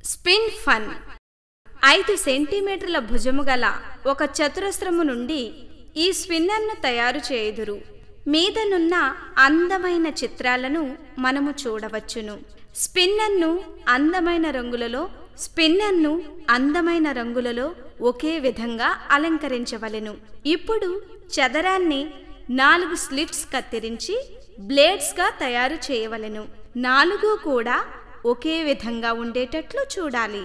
spin fun ఐదు సెంటీమీటర్ల భుజము గల ఒక చతురస్రము నుండి ఈ స్పిన్నర్ను తయారు చేయుదురు మీదనున్న అందమైన చిత్రాలను మనము చూడవచ్చును స్పిన్నర్ను అందమైన రంగులలో స్పిన్నర్ను అందమైన రంగులలో ఒకే విధంగా అలంకరించవలెను ఇప్పుడు చదరాన్ని నాలుగు స్లిట్స్ కత్తిరించి బ్లేడ్స్గా తయారు చేయవలెను నాలుగు కూడా ఒకే విధంగా ఉండేటట్లు చూడాలి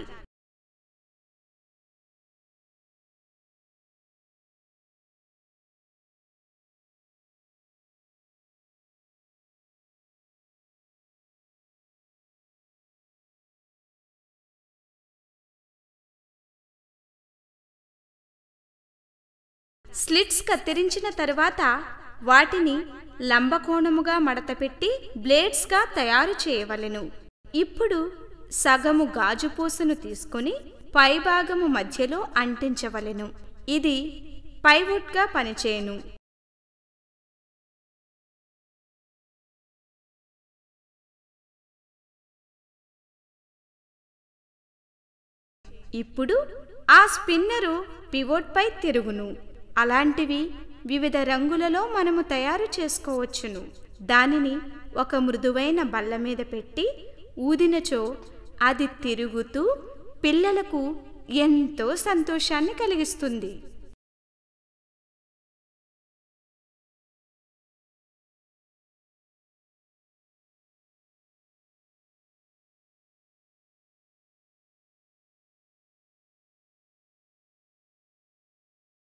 స్లిట్స్ కత్తిరించిన తరువాత వాటిని లంబకోణముగా మడతపెట్టి బ్లేడ్స్గా తయారు చేయవలెను ఇప్పుడు సగము గాజు పూసను తీసుకొని పైభాగము మధ్యలో అంటించవలెను ఇది పైవుడ్గా పనిచేయను ఇప్పుడు ఆ స్పిన్నరు పివోట్పై తిరుగును అలాంటివి వివిధ రంగులలో మనము తయారు చేసుకోవచ్చును దానిని ఒక మృదువైన బల్ల మీద పెట్టి ఊదినచో అది తిరుగుతూ పిల్లలకు ఎంతో సంతోషాన్ని కలిగిస్తుంది